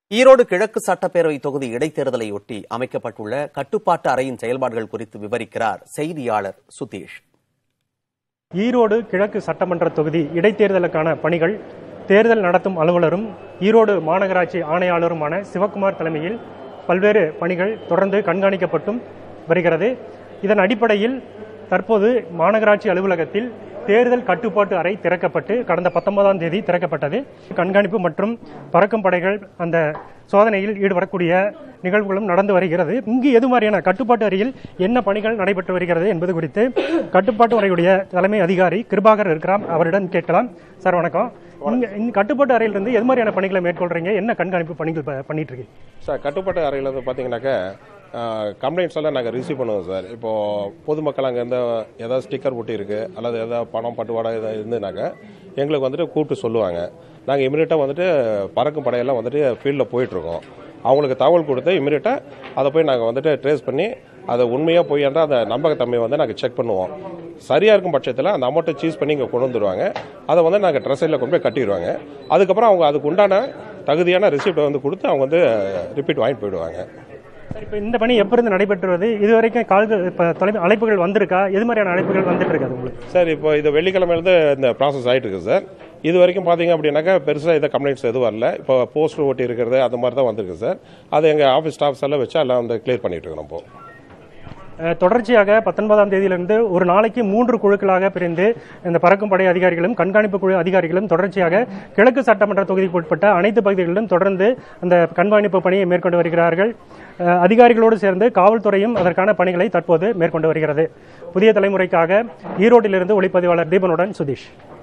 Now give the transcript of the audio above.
ஈரோடு கிழக்கு சட்டப்பேரவை தொகுதி இடைத்தேர்தலையொட்டி அமைக்கப்பட்டுள்ள கட்டுப்பாட்டு அறையின் செயல்பாடுகள் குறித்து விவரிக்கிறார் செய்தியாளர் சுதீஷ் ஈரோடு கிழக்கு சட்டமன்ற தொகுதி இடைத்தேர்தலுக்கான பணிகள் தேர்தல் நடத்தும் அலுவலரும் ஈரோடு மாநகராட்சி ஆணையாளருமான சிவக்குமார் தலைமையில் பல்வேறு பணிகள் தொடர்ந்து கண்காணிக்கப்பட்டும் வருகிறது இதன் அடிப்படையில் தற்போது மாநகராட்சி அலுவலகத்தில் தேர்தல் கட்டுப்பாட்டு அறை திறக்கப்பட்டு கடந்த பத்தொன்பதாம் தேதி திறக்கப்பட்டது கண்காணிப்பு மற்றும் பறக்கும் படைகள் அந்த சோதனையில் ஈடுபடக்கூடிய நிகழ்வுகளும் நடந்து வருகிறது இங்கு எது மாதிரியான கட்டுப்பாட்டு அறையில் என்ன பணிகள் நடைபெற்று வருகிறது என்பது குறித்து கட்டுப்பாட்டு அறையுடைய தலைமை அதிகாரி கிருபாகர் இருக்கிறார் அவரிடம் கேட்கலாம் சார் வணக்கம் இங்க இந்த கட்டுப்பாட்டு அறையிலிருந்து எது மாதிரியான பணிகளை மேற்கொள்றீங்க என்ன கண்காணிப்பு பணிகள் ப- பண்ணிட்டு இருக்கீங்க சார் கட்டுப்பாட்டு அறையில் வந்து பார்த்தீங்கன்னாக்கா கம்ப்ளைண்ட்ஸ் எல்லாம் நாங்கள் ரிசீவ் பண்ணுவோம் சார் இப்போது பொதுமக்கள் அங்கே இருந்த ஏதாவது ஸ்டிக்கர் ஒட்டி இருக்கு அல்லது ஏதாவது பணம் பட்டுவாடா ஏதாவது இருந்துனாக்கா எங்களுக்கு வந்துட்டு கூப்பிட்டு சொல்லுவாங்க நாங்கள் இமீடியட்டாக வந்துட்டு பறக்கும் படையெல்லாம் வந்துட்டு ஃபீல்டில் போயிட்டுருக்கோம் அவங்களுக்கு தகவல் கொடுத்து இமீடியட்டாக அதை போய் நாங்கள் வந்துட்டு ட்ரேஸ் பண்ணி அதை உண்மையாக பொய்யான்ற அந்த நம்பகத்தன்மையை வந்து நாங்கள் செக் பண்ணுவோம் சரியாக இருக்கும் பட்சத்தில் அந்த அமௌண்ட்டை சீஸ் பண்ணி இங்கே கொண்டு வந்துடுவாங்க அதை வந்து நாங்கள் ட்ரெஸ்ஸில் கொண்டு போய் கட்டிடுவாங்க அதுக்கப்புறம் அவங்க அதுக்கு உண்டான தகுதியான ரிசிப்டை வந்து கொடுத்து அவங்க வந்து ரிப்பீட் வாங்கிட்டு போயிடுவாங்க சார் இப்போ இந்த பணி எப்ப இருந்து நடைபெற்றுவது இது வரைக்கும் கால்கள் இப்போ தொலை அழைப்புகள் வந்திருக்கா எது மாதிரியான அழைப்புகள் வந்துட்டு இருக்காது உங்களுக்கு சார் இப்போ இது வெள்ளிக்கிழமையிலேருந்து இந்த ப்ராசஸ் ஆகிட்டு இருக்கு சார் இது வரைக்கும் பார்த்தீங்க அப்படின்னாக்கா பெருசாக எந்த கம்ப்ளைண்ட்ஸ் எதுவும் வரல இப்போ போஸ்டர் ஒட்டி இருக்கிறது அந்த மாதிரி தான் வந்திருக்கு சார் அது எங்கள் ஆஃபீஸ் ஸ்டாஃப்ஸ் எல்லாம் வச்சு எல்லாம் வந்து கிளியர் பண்ணிட்டு இருக்கோம் இப்போ அஹ், தொடர்ச்சியாக பத்தொன்பதாம் தேதியிலிருந்து ஒரு நாளைக்கு மூன்று குழுக்களாக பிரிந்து இந்த பறக்கும் படை அதிகாரிகளும் கண்காணிப்பு குழு அதிகாரிகளும் தொடர்ச்சியாக கிழக்கு சட்டமன்ற தொகுதிக்கு உட்பட்ட அனைத்து பகுதிகளிலும் தொடர்ந்து அந்த கண்காணிப்பு பணியை மேற்கொண்டு வருகிறார்கள் அஹ், அதிகாரிகளோடு சேர்ந்து காவல்துறையும் அதற்கான பணிகளை தற்போது மேற்கொண்டு வருகிறது புதிய தலைமுறைக்காக ஈரோட்டிலிருந்து ஒளிப்பதிவாளர் தீபனுடன் சுதீஷ்